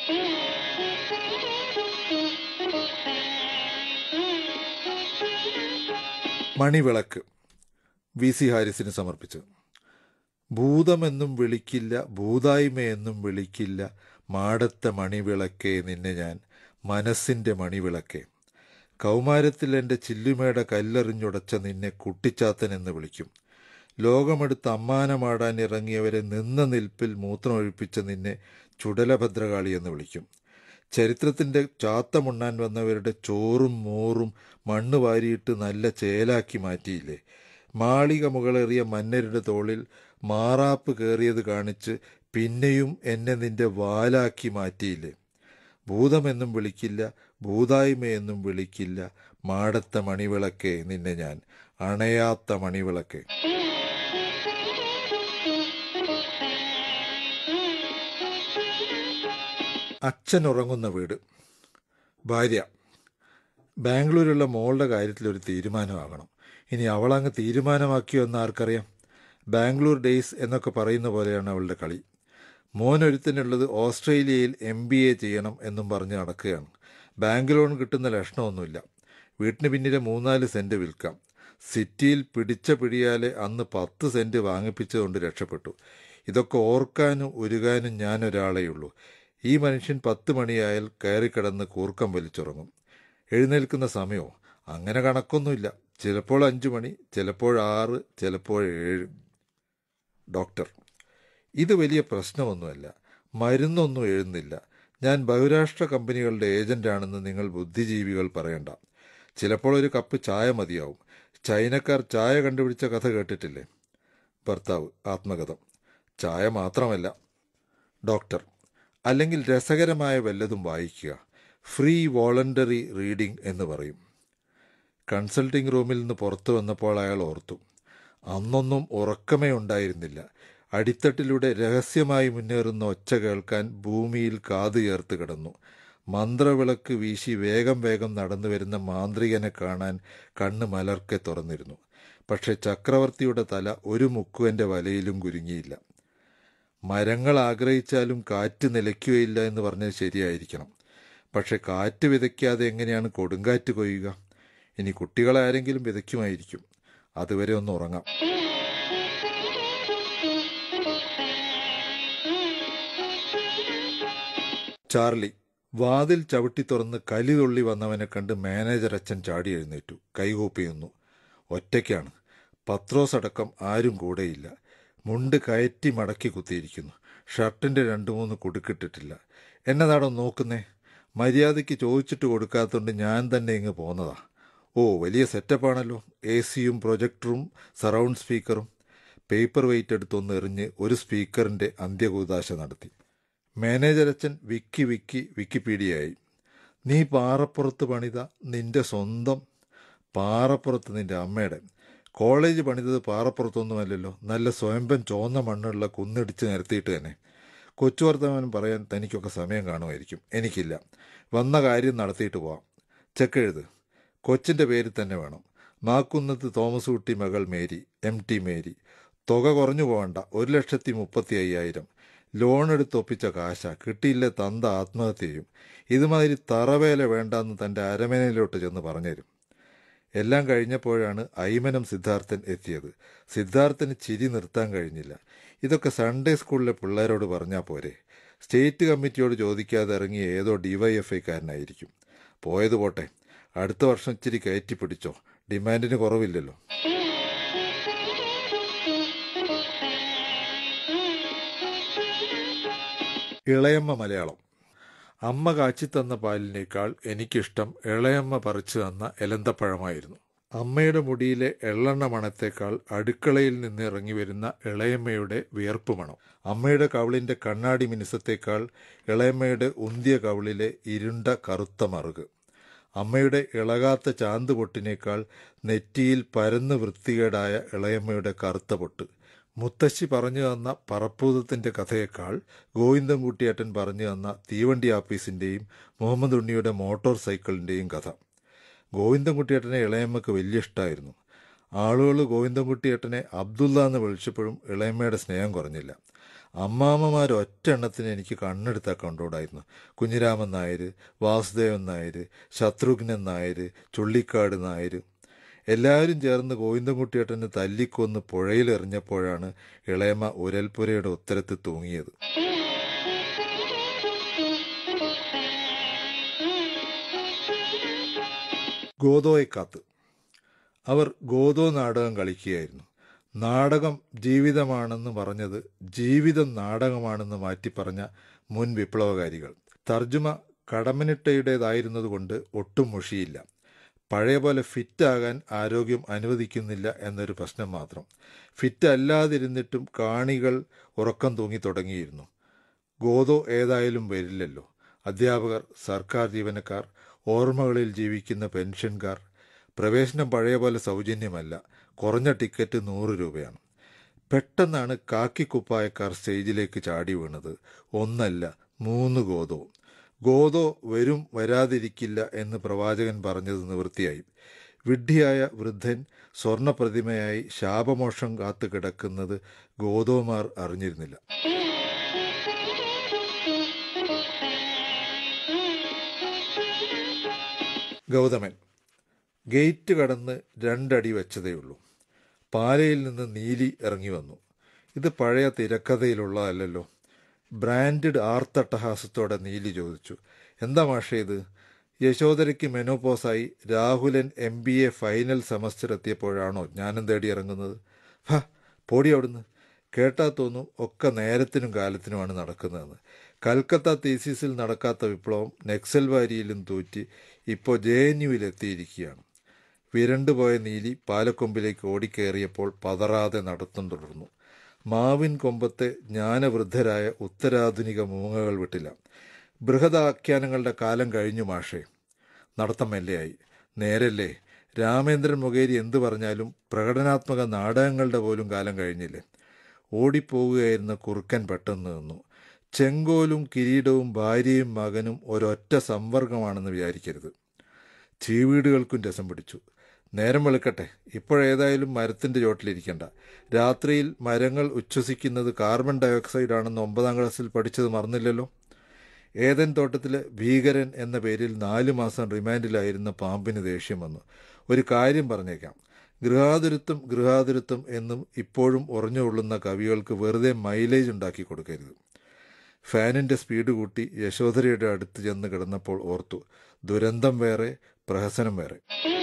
മണിവിളക്ക് വി സി ഹാരിസിന് സമർപ്പിച്ചു ഭൂതമെന്നും വിളിക്കില്ല ഭൂതായ്മയെന്നും വിളിക്കില്ല മാടത്തെ മണിവിളക്കേ നിന്നെ ഞാൻ മനസ്സിൻ്റെ മണിവിളക്കേ കൗമാരത്തിൽ എൻ്റെ ചില്ലുമേട കല്ലെറിഞ്ഞുടച്ച നിന്നെ കുട്ടിച്ചാത്തൻ എന്ന് വിളിക്കും ലോകമെടുത്ത് അമ്മാനമാടാൻ ഇറങ്ങിയവരെ നിന്ന നിൽപ്പിൽ മൂത്രമൊഴിപ്പിച്ച നിന്നെ ചുടലഭദ്രകാളി എന്ന് വിളിക്കും ചരിത്രത്തിൻ്റെ ചാത്തമുണ്ണാൻ വന്നവരുടെ ചോറും മോറും മണ്ണ് വാരിയിട്ട് നല്ല ചേലാക്കി മാറ്റിയില്ലേ മാളിക മുകളേറിയ മന്നരുടെ തോളിൽ മാറാപ്പ് കയറിയത് കാണിച്ച് പിന്നെയും എന്നെ നിന്റെ വാലാക്കി മാറ്റിയില്ലേ ഭൂതമെന്നും വിളിക്കില്ല ഭൂതായ്മയെന്നും വിളിക്കില്ല മാടത്ത മണിവിളക്കേ നിന്നെ ഞാൻ അണയാത്ത മണിവിളക്കേ അച്ഛൻ ഉറങ്ങുന്ന വീട് ഭാര്യ ബാംഗ്ലൂരുള്ള മോളുടെ കാര്യത്തിൽ ഒരു തീരുമാനമാകണം ഇനി അവളങ്ങ് തീരുമാനമാക്കിയോ എന്ന് ആർക്കറിയാം ബാംഗ്ലൂർ ഡേയ്സ് എന്നൊക്കെ പറയുന്ന പോലെയാണ് അവളുടെ കളി മോനൊരുത്തിനുള്ളത് ഓസ്ട്രേലിയയിൽ എം ബി എ ചെയ്യണം എന്നും പറഞ്ഞ് നടക്കുകയാണ് ബാങ്ക് ലോൺ കിട്ടുന്ന ലക്ഷണമൊന്നുമില്ല വീട്ടിന് പിന്നിലെ മൂന്നാല് സെൻറ്റ് വിൽക്കാം സിറ്റിയിൽ പിടിച്ച പിടിയാലെ അന്ന് പത്ത് സെൻറ്റ് വാങ്ങിപ്പിച്ചതുകൊണ്ട് രക്ഷപ്പെട്ടു ഇതൊക്കെ ഓർക്കാനും ഉരുകാനും ഞാൻ ഒരാളെയുള്ളൂ ഈ മനുഷ്യൻ പത്ത് മണിയായാൽ കയറിക്കിടന്ന് കൂർക്കം വലിച്ചുറങ്ങും എഴുന്നേൽക്കുന്ന സമയമോ അങ്ങനെ കണക്കൊന്നുമില്ല ചിലപ്പോൾ അഞ്ചു മണി ചിലപ്പോൾ ആറ് ചിലപ്പോൾ ഏഴ് ഡോക്ടർ ഇത് വലിയ പ്രശ്നമൊന്നുമല്ല മരുന്നൊന്നും എഴുന്നില്ല ഞാൻ ബഹുരാഷ്ട്ര കമ്പനികളുടെ ഏജന്റാണെന്ന് നിങ്ങൾ ബുദ്ധിജീവികൾ പറയണ്ട ചിലപ്പോൾ ഒരു കപ്പ് ചായ മതിയാവും ചൈനക്കാർ ചായ കണ്ടുപിടിച്ച കഥ കേട്ടിട്ടില്ലേ ഭർത്താവ് ആത്മകഥം ചായ മാത്രമല്ല ഡോക്ടർ അല്ലെങ്കിൽ രസകരമായ വല്ലതും വായിക്കുക ഫ്രീ വോളണ്ടറി റീഡിംഗ് എന്ന് പറയും കൺസൾട്ടിംഗ് റൂമിൽ നിന്ന് പുറത്തു വന്നപ്പോൾ അയാൾ ഓർത്തു അന്നൊന്നും ഉറക്കമേ ഉണ്ടായിരുന്നില്ല അടിത്തട്ടിലൂടെ രഹസ്യമായി മുന്നേറുന്ന ഒച്ച കേൾക്കാൻ ഭൂമിയിൽ കാതു ചേർത്ത് കിടന്നു മന്ത്രവിളക്ക് വീശി വേഗം വേഗം നടന്നു വരുന്ന മാന്ത്രികനെ കാണാൻ കണ്ണ് മലർക്കെ തുറന്നിരുന്നു പക്ഷെ ചക്രവർത്തിയുടെ തല ഒരു മുക്കുവന്റെ വലയിലും കുരുങ്ങിയില്ല മരങ്ങൾ ആഗ്രഹിച്ചാലും കാറ്റ് നിലയ്ക്കുകയില്ല എന്ന് പറഞ്ഞത് ശരിയായിരിക്കണം പക്ഷെ കാറ്റ് വിതയ്ക്കാതെ എങ്ങനെയാണ് കൊടുങ്കാറ്റ് കൊയ്യുക ഇനി കുട്ടികളെ ആരെങ്കിലും വിതയ്ക്കുമായിരിക്കും അതുവരെ ഒന്ന് ഉറങ്ങാം ചാർലി വാതിൽ ചവിട്ടി തുറന്ന് കലി തുള്ളി വന്നവനെ കണ്ട് മാനേജർ അച്ഛൻ ചാടി എഴുന്നേറ്റു കൈകൂപ്പി നിന്നു ഒറ്റയ്ക്കാണ് പത്രോസ് അടക്കം ആരും കൂടെയില്ല മുണ്ട് കയറ്റി മടക്കി കുത്തിയിരിക്കുന്നു ഷർട്ടിന്റെ രണ്ടു മൂന്ന് കുടുക്കിട്ടിട്ടില്ല എന്നതാണോ നോക്കുന്നേ മര്യാദയ്ക്ക് ചോദിച്ചിട്ട് കൊടുക്കാത്തതുകൊണ്ട് ഞാൻ തന്നെ ഇങ്ങ് പോന്നതാ ഓ വലിയ സെറ്റപ്പാണല്ലോ എ സിയും പ്രൊജക്ടറും സറൗണ്ട് സ്പീക്കറും പേപ്പർ വെയിറ്റ് എടുത്തൊന്ന് എറിഞ്ഞ് ഒരു സ്പീക്കറിന്റെ അന്ത്യകൂതാശ നടത്തി മാനേജർ അച്ഛൻ വിക്കി വിക്കി വിക്കിപീഡിയയായി നീ പാറപ്പുറത്ത് പണിത നിന്റെ സ്വന്തം പാറപ്പുറത്ത് നിന്റെ അമ്മയുടെ കോളേജ് പണിതത് പാറപ്പുറത്തൊന്നുമല്ലല്ലോ നല്ല സ്വയംഭം ചോന്ന മണ്ണുള്ള കുന്നിടിച്ച് നിരത്തിയിട്ട് തന്നെ കൊച്ചു വർത്തമാനം പറയാൻ തനിക്കൊക്കെ സമയം കാണുമായിരിക്കും എനിക്കില്ല വന്ന കാര്യം നടത്തിയിട്ട് പോവാം ചെക്കെഴുത് കൊച്ചിൻ്റെ പേര് തന്നെ വേണം മാക്കുന്നത്ത് തോമസ് കുട്ടി മകൾ മേരി എം ടി മേരി തുക കുറഞ്ഞു പോകണ്ട ഒരു ലക്ഷത്തി മുപ്പത്തി അയ്യായിരം ലോൺ എടുത്ത് ഒപ്പിച്ച കാശ കിട്ടിയില്ല തന്ത ആത്മഹത്യ ചെയ്യും ഇതുമാതിരി തറവേല വേണ്ടെന്ന് തൻ്റെ അരമനയിലോട്ട് ചെന്ന് പറഞ്ഞുതരും എല്ലാം കഴിഞ്ഞപ്പോഴാണ് ഐമനം സിദ്ധാർത്ഥൻ എത്തിയത് സിദ്ധാർത്ഥന് ചിരി നിർത്താൻ കഴിഞ്ഞില്ല ഇതൊക്കെ സൺഡേ സ്കൂളിലെ പിള്ളേരോട് പറഞ്ഞാൽ പോരെ സ്റ്റേറ്റ് കമ്മിറ്റിയോട് ചോദിക്കാതെ ഇറങ്ങിയ ഏതോ ഡിവൈഎഫ്ഐക്കാരനായിരിക്കും പോയത് പോട്ടെ അടുത്ത വർഷം ഇച്ചിരി കയറ്റി പിടിച്ചോ ഡിമാൻഡിന് കുറവില്ലല്ലോ ഇളയമ്മ മലയാളം അമ്മ കാച്ചിത്തന്ന പാലിനേക്കാൾ എനിക്കിഷ്ടം ഇളയമ്മ പറിച്ചു തന്ന എലന്തപ്പഴമായിരുന്നു അമ്മയുടെ മുടിയിലെ എള്ളെണ്ണ മണത്തേക്കാൾ അടുക്കളയിൽ നിന്ന് ഇറങ്ങി വരുന്ന ഇളയമ്മയുടെ വിയർപ്പ് മണം അമ്മയുടെ കവിളിന്റെ കണ്ണാടി മിനുസത്തേക്കാൾ ഇളയമ്മയുടെ ഉന്തിയ കവിളിലെ ഇരുണ്ട കറുത്ത മറുക് അമ്മയുടെ ഇളകാത്ത ചാന്ത് പൊട്ടിനേക്കാൾ നെറ്റിയിൽ പരന്ന് വൃത്തികേടായ ഇളയമ്മയുടെ കറുത്ത പൊട്ട് മുത്തശ്ശി പറഞ്ഞു തന്ന പറപ്പൂതത്തിന്റെ കഥയേക്കാൾ ഗോവിന്ദൻകുട്ടിയേട്ടൻ പറഞ്ഞു തന്ന തീവണ്ടി ആപ്പീസിന്റെയും മുഹമ്മദ് ഉണ്ണിയുടെ മോട്ടോർ സൈക്കിളിന്റെയും കഥ ഗോവിന്ദൻകുട്ടിയേട്ടനെ ഇളയമ്മക്ക് വലിയ ഇഷ്ടമായിരുന്നു ആളുകൾ ഗോവിന്ദൻകുട്ടിയേട്ടനെ അബ്ദുള്ള എന്ന് വിളിച്ചപ്പോഴും ഇളയമ്മയുടെ സ്നേഹം കുറഞ്ഞില്ല അമ്മാമ്മമാർ ഒറ്റ എണ്ണത്തിന് എനിക്ക് കണ്ണെടുത്താൽ കണ്ടോടായിരുന്നു കുഞ്ഞിരാമൻ നായർ വാസുദേവൻ നായർ ശത്രുഘ്നൻ നായർ ചുള്ളിക്കാട് നായർ എല്ലാവരും ചേർന്ന് ഗോവിന്ദൻകുട്ടിയേട്ടന് തല്ലിക്കൊന്ന് പുഴയിലെറിഞ്ഞപ്പോഴാണ് ഇളയമ്മ ഉരൽപ്പുരയുടെ ഉത്തരത്തിൽ തൂങ്ങിയത് ഗോദോയെക്കാത്ത് അവർ ഗോദോ നാടകം കളിക്കുകയായിരുന്നു നാടകം ജീവിതമാണെന്ന് പറഞ്ഞത് ജീവിതം നാടകമാണെന്ന് മാറ്റി പറഞ്ഞ മുൻ വിപ്ലവകാരികൾ തർജുമ കടമനിട്ടയുടേതായിരുന്നതുകൊണ്ട് ഒട്ടും മുഷിയില്ല പഴയ പോലെ ഫിറ്റാകാൻ ആരോഗ്യം അനുവദിക്കുന്നില്ല എന്നൊരു പ്രശ്നം മാത്രം ഫിറ്റ് അല്ലാതിരുന്നിട്ടും കാണികൾ ഉറക്കം തൂങ്ങി തുടങ്ങിയിരുന്നു ഗോതോ ഏതായാലും വരില്ലല്ലോ അധ്യാപകർ സർക്കാർ ജീവനക്കാർ ഓർമ്മകളിൽ ജീവിക്കുന്ന പെൻഷൻകാർ പ്രവേശനം പഴയ പോലെ സൗജന്യമല്ല കുറഞ്ഞ ടിക്കറ്റ് നൂറ് രൂപയാണ് പെട്ടെന്നാണ് കാക്കിക്കുപ്പായക്കാർ സ്റ്റേജിലേക്ക് ചാടി വീണത് ഒന്നല്ല മൂന്ന് ഗോതോ ഗോതോ വരും വരാതിരിക്കില്ല എന്ന് പ്രവാചകൻ പറഞ്ഞത് നിവൃത്തിയായി വിഡ്ഢിയായ വൃദ്ധൻ സ്വർണപ്രതിമയായി ശാപമോക്ഷം കാത്തു കിടക്കുന്നത് ഗോതോമാർ അറിഞ്ഞിരുന്നില്ല ഗൗതമൻ ഗേറ്റ് കടന്ന് രണ്ടടി വെച്ചതേയുള്ളൂ പാലയിൽ നിന്ന് നീലി ഇറങ്ങി വന്നു ഇത് പഴയ തിരക്കഥയിലുള്ളതല്ലല്ലോ ബ്രാൻഡഡ് ആർത്തട്ടഹാസത്തോടെ നീലി ചോദിച്ചു എന്താ മാഷേ ഇത് യശോദരയ്ക്ക് മെനോപോസായി Rahulan M B A final semester എത്തിയപ്പോഴാണോ ജ്ഞാനം തേടി ഇറങ്ങുന്നത് ഹ പോടി അവിടുന്ന് കേട്ടാ തോന്നും ഒക്കെ നേരത്തിനും കാലത്തിനുമാണ് നടക്കുന്നതെന്ന് കൽക്കത്ത തീസിസിൽ നടക്കാത്ത വിപ്ലവം നക്സൽ വാരിയിലും തൂറ്റി ഇപ്പോൾ ജെ എൻ യുവിൽ എത്തിയിരിക്കുകയാണ് വിരണ്ടുപോയ നീലി പാലക്കൊമ്പിലേക്ക് ഓടിക്കയറിയപ്പോൾ പതറാതെ നടത്തം തുടർന്നു മാവിൻ കൊമ്പത്തെ ജ്ഞാനവൃദ്ധരായ ഉത്തരാധുനിക മൂങ്ങകൾ വിട്ടില്ല ബൃഹദാഖ്യാനങ്ങളുടെ കാലം കഴിഞ്ഞു മാഷേ നടത്തം മെല്ലെയായി നേരല്ലേ രാമേന്ദ്രൻ മുഖേരി എന്തു പറഞ്ഞാലും പ്രകടനാത്മക നാടകങ്ങളുടെ പോലും കാലം കഴിഞ്ഞില്ലേ ഓടിപ്പോവുകയായിരുന്ന കുറുക്കൻ പെട്ടെന്ന് നിന്നു ചെങ്കോലും കിരീടവും ഭാര്യയും മകനും ഒരൊറ്റ സംവർഗമാണെന്ന് വിചാരിക്കരുത് ചീവീടുകൾക്കും രസം പിടിച്ചു നേരം വെളുക്കട്ടെ ഇപ്പോഴേതായാലും മരത്തിൻ്റെ ചോട്ടിലിരിക്കണ്ട രാത്രിയിൽ മരങ്ങൾ ഉച്ഛ്വസിക്കുന്നത് കാർബൺ ഡയോക്സൈഡ് ആണെന്ന് ഒമ്പതാം ക്ലാസ്സിൽ പഠിച്ചത് മറന്നില്ലല്ലോ ഏതൻ തോട്ടത്തിലെ ഭീകരൻ എന്ന പേരിൽ നാലു മാസം റിമാൻഡിലായിരുന്ന പാമ്പിന് ദേഷ്യം വന്നു ഒരു കാര്യം പറഞ്ഞേക്കാം ഗൃഹാതുരത്വം ഗൃഹാതുരത്വം എന്നും ഇപ്പോഴും ഉറഞ്ഞുകൊള്ളുന്ന കവികൾക്ക് വെറുതെ മൈലേജ് ഉണ്ടാക്കി കൊടുക്കരുത് ഫാനിൻ്റെ സ്പീഡ് കൂട്ടി യശോധരയുടെ അടുത്ത് ചെന്ന് കിടന്നപ്പോൾ ഓർത്തു ദുരന്തം വേറെ പ്രഹസനം വേറെ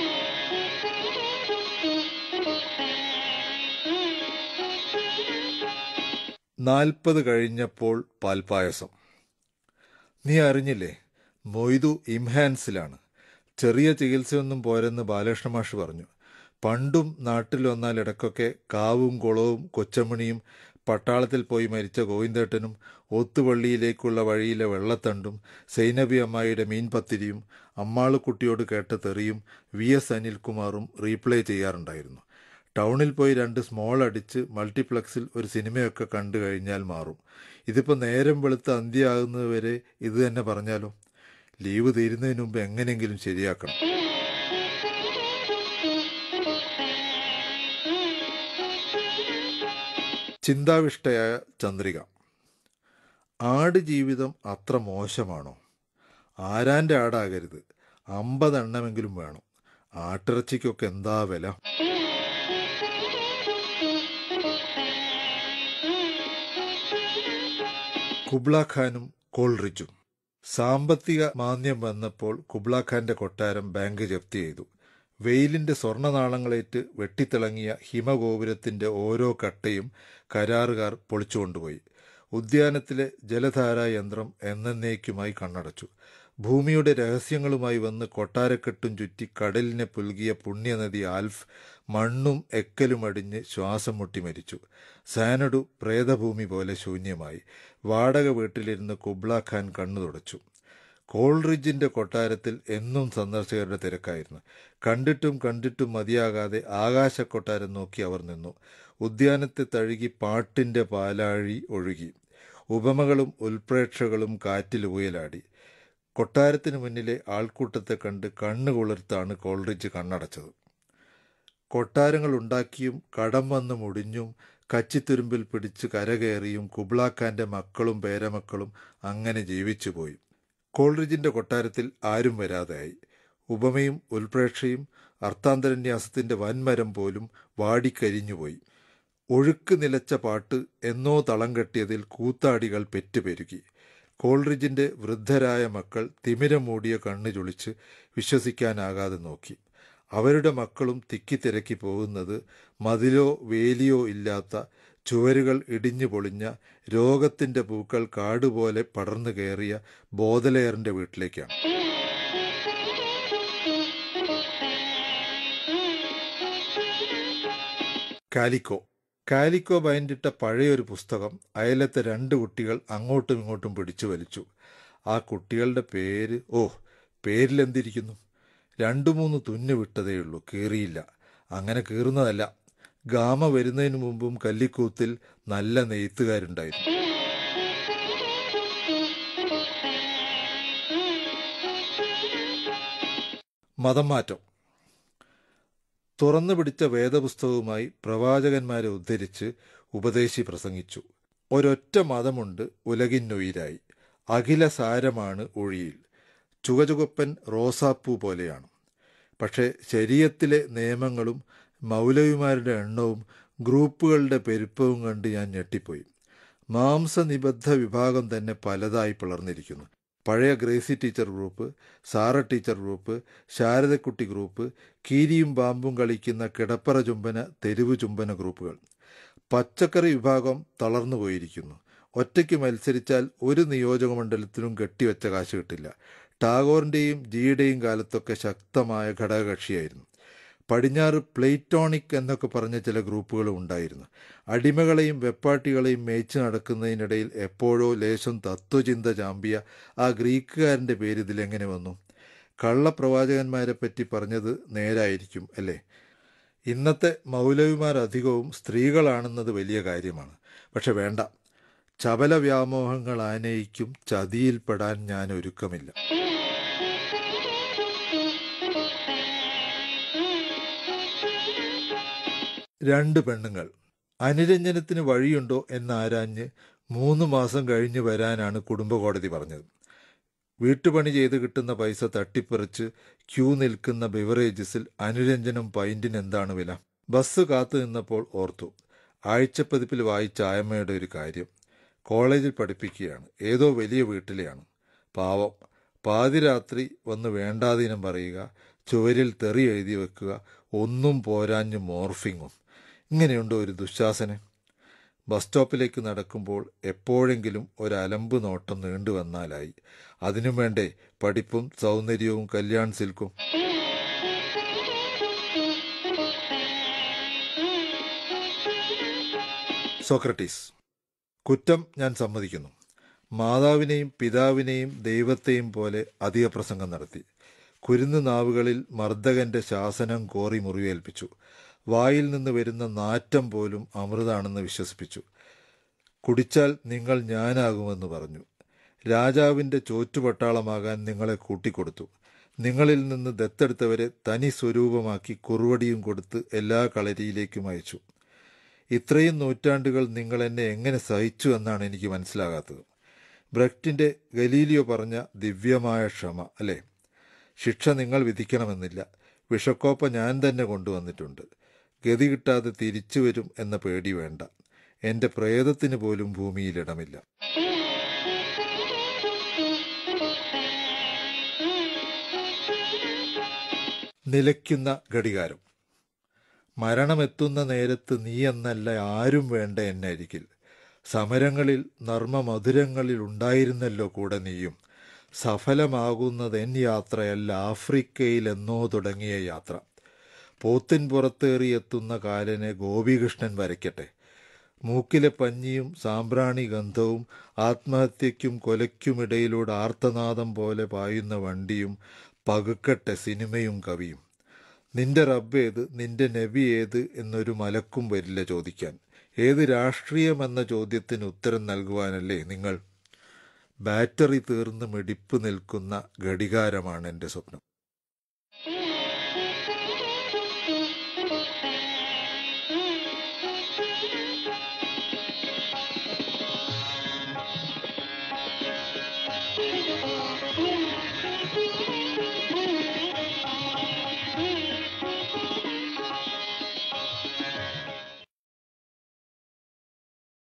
നാൽപ്പത് കഴിഞ്ഞപ്പോൾ പാൽപ്പായസം നീ അറിഞ്ഞില്ലേ മൊയ്തു ഇംഹാൻസിലാണ് ചെറിയ ചികിത്സയൊന്നും പോരെന്ന് ബാലകൃഷ്ണ മാഷ് പറഞ്ഞു പണ്ടും നാട്ടിൽ വന്നാൽ ഇടയ്ക്കൊക്കെ കാവും കുളവും കൊച്ചമണിയും പട്ടാളത്തിൽ പോയി മരിച്ച ഗോവിന്ദേട്ടനും ഒത്തുപള്ളിയിലേക്കുള്ള വഴിയിലെ വെള്ളത്തണ്ടും സൈനബി അമ്മായിയുടെ മീൻപത്തിരിയും അമ്മാളുക്കുട്ടിയോട് കേട്ട തെറിയും വി എസ് അനിൽകുമാറും റീപ്ലേ ചെയ്യാറുണ്ടായിരുന്നു ടൗണിൽ പോയി രണ്ട് സ്മോൾ അടിച്ച് മൾട്ടിപ്ലക്സിൽ ഒരു സിനിമയൊക്കെ കണ്ടു കഴിഞ്ഞാൽ മാറും ഇതിപ്പോൾ നേരം വെളുത്ത് അന്ത്യമാകുന്നത് വരെ ഇത് തന്നെ പറഞ്ഞാലോ ലീവ് തീരുന്നതിന് മുമ്പ് എങ്ങനെയെങ്കിലും ശരിയാക്കണം ചിന്താവിഷ്ടയായ ചന്ദ്രിക ആട് ജീവിതം അത്ര മോശമാണോ ആരാൻ്റെ ആടാകരുത് അമ്പതെണ്ണമെങ്കിലും വേണം ആട്ടിറച്ചിക്കൊക്കെ എന്താ വില കുബ്ല ഖാനും കോൾറിച്ചും സാമ്പത്തിക മാന്ദ്യം വന്നപ്പോൾ കുബ്ല ഖാന്റെ കൊട്ടാരം ബാങ്ക് ജപ്തി ചെയ്തു വെയിലിന്റെ സ്വർണനാളങ്ങളേറ്റ് വെട്ടിത്തിളങ്ങിയ ഹിമഗോപുരത്തിന്റെ ഓരോ കട്ടയും കരാറുകാർ പൊളിച്ചുകൊണ്ടുപോയി ഉദ്യാനത്തിലെ ജലധാരാ യന്ത്രം എന്നേക്കുമായി കണ്ണടച്ചു ഭൂമിയുടെ രഹസ്യങ്ങളുമായി വന്ന് കൊട്ടാരക്കെട്ടും ചുറ്റി കടലിനെ പുൽകിയ പുണ്യനദി ആൽഫ് മണ്ണും എക്കലും അടിഞ്ഞ് ശ്വാസം മുട്ടി മരിച്ചു സാനഡു പ്രേതഭൂമി പോലെ ശൂന്യമായി വാടക വീട്ടിലിരുന്ന് കുബ്ല ഖാൻ കണ്ണു തുടച്ചു കോൾറിഡ്ജിന്റെ കൊട്ടാരത്തിൽ എന്നും സന്ദർശകരുടെ തിരക്കായിരുന്നു കണ്ടിട്ടും കണ്ടിട്ടും മതിയാകാതെ ആകാശ കൊട്ടാരം നോക്കി അവർ നിന്നു ഉദ്യാനത്തെ തഴുകി പാട്ടിന്റെ പാലാഴി ഒഴുകി ഉപമകളും ഉൽപ്രേക്ഷകളും കാറ്റിൽ ഉയലാടി കൊട്ടാരത്തിന് മുന്നിലെ ആൾക്കൂട്ടത്തെ കണ്ട് കണ്ണുകുളിർത്താണ് കോൾറിഡ്ജ് കണ്ണടച്ചത് കൊട്ടാരങ്ങൾ ഉണ്ടാക്കിയും കടം വന്ന് മുടിഞ്ഞും കച്ചിത്തുരുമ്പിൽ പിടിച്ച് കരകയറിയും കുബ്ലാഖാന്റെ മക്കളും പേരമക്കളും അങ്ങനെ ജീവിച്ചുപോയി കോൾറിജിന്റെ കൊട്ടാരത്തിൽ ആരും വരാതെയായി ഉപമയും ഉൽപ്രേക്ഷയും അർത്ഥാന്തരന്യാസത്തിന്റെ വൻമരം പോലും വാടിക്കരിഞ്ഞുപോയി ഒഴുക്ക് നിലച്ച പാട്ട് എന്നോ തളം കെട്ടിയതിൽ കൂത്താടികൾ പെറ്റുപെരുകി കോൾറിജിന്റെ വൃദ്ധരായ മക്കൾ തിമിരം മൂടിയ കണ്ണു ചൊളിച്ച് വിശ്വസിക്കാനാകാതെ നോക്കി അവരുടെ മക്കളും തിക്കിത്തിരക്കി പോകുന്നത് മതിലോ വേലിയോ ഇല്ലാത്ത ചുവരുകൾ ഇടിഞ്ഞു പൊളിഞ്ഞ രോഗത്തിന്റെ പൂക്കൾ കാടുപോലെ പടർന്നു കയറിയ ബോധലെയറിന്റെ വീട്ടിലേക്കാണ് കാലിക്കോ കാലിക്കോ ബൈൻഡിട്ട പഴയൊരു പുസ്തകം അയലത്തെ രണ്ട് കുട്ടികൾ അങ്ങോട്ടും ഇങ്ങോട്ടും പിടിച്ചു വലിച്ചു ആ കുട്ടികളുടെ പേര് ഓ പേരിലെന്തിരിക്കുന്നു രണ്ടു മൂന്ന് തുന്നു വിട്ടതേയുള്ളൂ കീറിയില്ല അങ്ങനെ കീറുന്നതല്ല ഗാമ വരുന്നതിന് മുമ്പും കല്ലിക്കൂത്തിൽ നല്ല നെയ്ത്തുകാരുണ്ടായിരുന്നു മതം മാറ്റം തുറന്നു പിടിച്ച വേദപുസ്തകവുമായി പ്രവാചകന്മാരെ ഉദ്ധരിച്ച് ഉപദേശി പ്രസംഗിച്ചു ഒരൊറ്റ മതമുണ്ട് ഉലകിന്നുയിരായി അഖില സാരമാണ് ഒഴിയിൽ ചുകചുകപ്പൻ റോസാപ്പൂ പോലെയാണ് പക്ഷേ ശരീരത്തിലെ നിയമങ്ങളും മൗലവിമാരുടെ എണ്ണവും ഗ്രൂപ്പുകളുടെ പെരുപ്പവും കണ്ട് ഞാൻ ഞെട്ടിപ്പോയി മാംസനിബദ്ധ വിഭാഗം തന്നെ പലതായി പിളർന്നിരിക്കുന്നു പഴയ Gracy teacher group Sara teacher group Saradakutty group കീരിയും പാമ്പും കളിക്കുന്ന കിടപ്പറ ചുംബന തെരുവ് ചുംബന ഗ്രൂപ്പുകൾ പച്ചക്കറി വിഭാഗം തളർന്നു പോയിരിക്കുന്നു ഒറ്റയ്ക്ക് മത്സരിച്ചാൽ ഒരു നിയോജകമണ്ഡലത്തിലും കെട്ടിവെച്ച കാശ് കിട്ടില്ല ടാഗോറിൻ്റെയും ജിയുടെയും കാലത്തൊക്കെ ശക്തമായ ഘടകകക്ഷിയായിരുന്നു പടിഞ്ഞാറ് പ്ലേറ്റോണിക് എന്നൊക്കെ പറഞ്ഞ ചില ഗ്രൂപ്പുകളും ഉണ്ടായിരുന്നു അടിമകളെയും വെപ്പാട്ടികളെയും മേய்ച്ചു നടക്കുന്നതിനിടയിൽ എപ്പോഴോ ലേശം തത്വചിന്ത ചാമ്പിയ ആ ഗ്രീക്കുകാരൻ്റെ പേര് ഇതിലെങ്ങനെ വന്നു കള്ളപ്രവാചകന്മാരെ പറ്റി പറഞ്ഞത് നേരായിരിക്കും അല്ലേ ഇന്നത്തെ മൗലവിമാർ അധികവും സ്ത്രീകളാണെന്നത് വലിയ കാര്യമാണ് പക്ഷെ വേണ്ട ചപല വ്യാമോഹങ്ങൾ ആനയിക്കും ചതിയിൽപ്പെടാൻ ഞാൻ ഒരുക്കമില്ല രണ്ട് പെണ്ണുങ്ങൾ അനുരഞ്ജനത്തിന് വഴിയുണ്ടോ എന്നാരാഞ്ഞ് മൂന്ന് മാസം കഴിഞ്ഞ് വരാനാണ് കുടുംബ കോടതി പറഞ്ഞത് വീട്ടുപണി ചെയ്ത് കിട്ടുന്ന പൈസ തട്ടിപ്പറിച്ച് ക്യൂ നിൽക്കുന്ന ബിവറേജസിൽ അനുരഞ്ജനം പൈന്റിന് എന്താണ് വില ബസ് കാത്തു നിന്നപ്പോൾ ഓർത്തു ആഴ്ചപ്പതിപ്പിൽ വായിച്ച ആയമ്മയുടെ ഒരു കാര്യം കോളേജിൽ പഠിപ്പിക്കുകയാണ് ഏതോ വലിയ വീട്ടിലെയാണ് പാവം പാതിരാത്രി വന്ന് വേണ്ടാതീനം പറയുക ചുവരിൽ തെറി എഴുതി വെക്കുക ഒന്നും പോരാഞ്ഞ് മോർഫിങ്ങും ഇങ്ങനെയുണ്ടോ ഒരു ദുശാസനം ബസ് സ്റ്റോപ്പിലേക്ക് നടക്കുമ്പോൾ എപ്പോഴെങ്കിലും ഒരു അലമ്പ് നോട്ടം നീണ്ടു വന്നാലായി അതിനും വേണ്ടേ പഠിപ്പും സൗന്ദര്യവും കല്യാൺ സിൽക്കും സോക്രട്ടീസ് കുറ്റം ഞാൻ സമ്മതിക്കുന്നു മാതാവിനെയും പിതാവിനെയും ദൈവത്തെയും പോലെ അധിക പ്രസംഗം നടത്തി കുരുന്നു നാവുകളിൽ മർദ്ദകന്റെ ശാസനം കോറി മുറിവേൽപ്പിച്ചു വായിൽ നിന്ന് വരുന്ന നാറ്റം പോലും അമൃതാണെന്ന് വിശ്വസിപ്പിച്ചു കുടിച്ചാൽ നിങ്ങൾ ഞാനാകുമെന്ന് പറഞ്ഞു രാജാവിൻ്റെ ചോറ്റുപട്ടാളമാകാൻ നിങ്ങളെ കൂട്ടിക്കൊടുത്തു നിങ്ങളിൽ നിന്ന് ദത്തെടുത്തവരെ തനി സ്വരൂപമാക്കി കുറുവടിയും കൊടുത്ത് എല്ലാ കളരിയിലേക്കും അയച്ചു ഇത്രയും നൂറ്റാണ്ടുകൾ നിങ്ങൾ എന്നെ എങ്ങനെ സഹിച്ചു എന്നാണ് എനിക്ക് മനസ്സിലാകാത്തത് ബ്രക്റ്റിൻ്റെ ഗലീലിയോ പറഞ്ഞ ദിവ്യമായ ക്ഷമ അല്ലേ ശിക്ഷ നിങ്ങൾ വിധിക്കണമെന്നില്ല വിഷക്കോപ്പ ഞാൻ തന്നെ കൊണ്ടുവന്നിട്ടുണ്ട് ഗതി കിട്ടാതെ തിരിച്ചു വരും എന്ന പേടി വേണ്ട എൻ്റെ പ്രേതത്തിന് പോലും ഭൂമിയിലിടമില്ല നിലയ്ക്കുന്ന ഘടികാരം മരണമെത്തുന്ന നേരത്ത് നീ എന്നല്ല ആരും വേണ്ട എന്നെ അരികിൽ സമരങ്ങളിൽ നർമ്മമധുരങ്ങളിൽ ഉണ്ടായിരുന്നല്ലോ കൂടെ നീയും സഫലമാകുന്നത് എൻ യാത്രയല്ല ആഫ്രിക്കയിൽ എന്നോ തുടങ്ങിയ യാത്ര പോത്തിൻ പുറത്തേറിയെത്തുന്ന കാലനെ ഗോപികൃഷ്ണൻ വരയ്ക്കട്ടെ മൂക്കിലെ പഞ്ഞിയും സാമ്പ്രാണി ഗന്ധവും ആത്മഹത്യയ്ക്കും കൊലയ്ക്കുമിടയിലൂടെ ആർത്തനാദം പോലെ പായുന്ന വണ്ടിയും പകുക്കട്ടെ സിനിമയും കവിയും നിന്റെ റബ്ബേത് നിന്റെ നബി ഏത് എന്നൊരു മലക്കും വരില്ല ചോദിക്കാൻ ഏത് രാഷ്ട്രീയമെന്ന ചോദ്യത്തിന് ഉത്തരം നൽകുവാനല്ലേ നിങ്ങൾ ബാറ്ററി തീർന്ന് മിടിപ്പ് നിൽക്കുന്ന ഘടികാരമാണ് എൻ്റെ സ്വപ്നം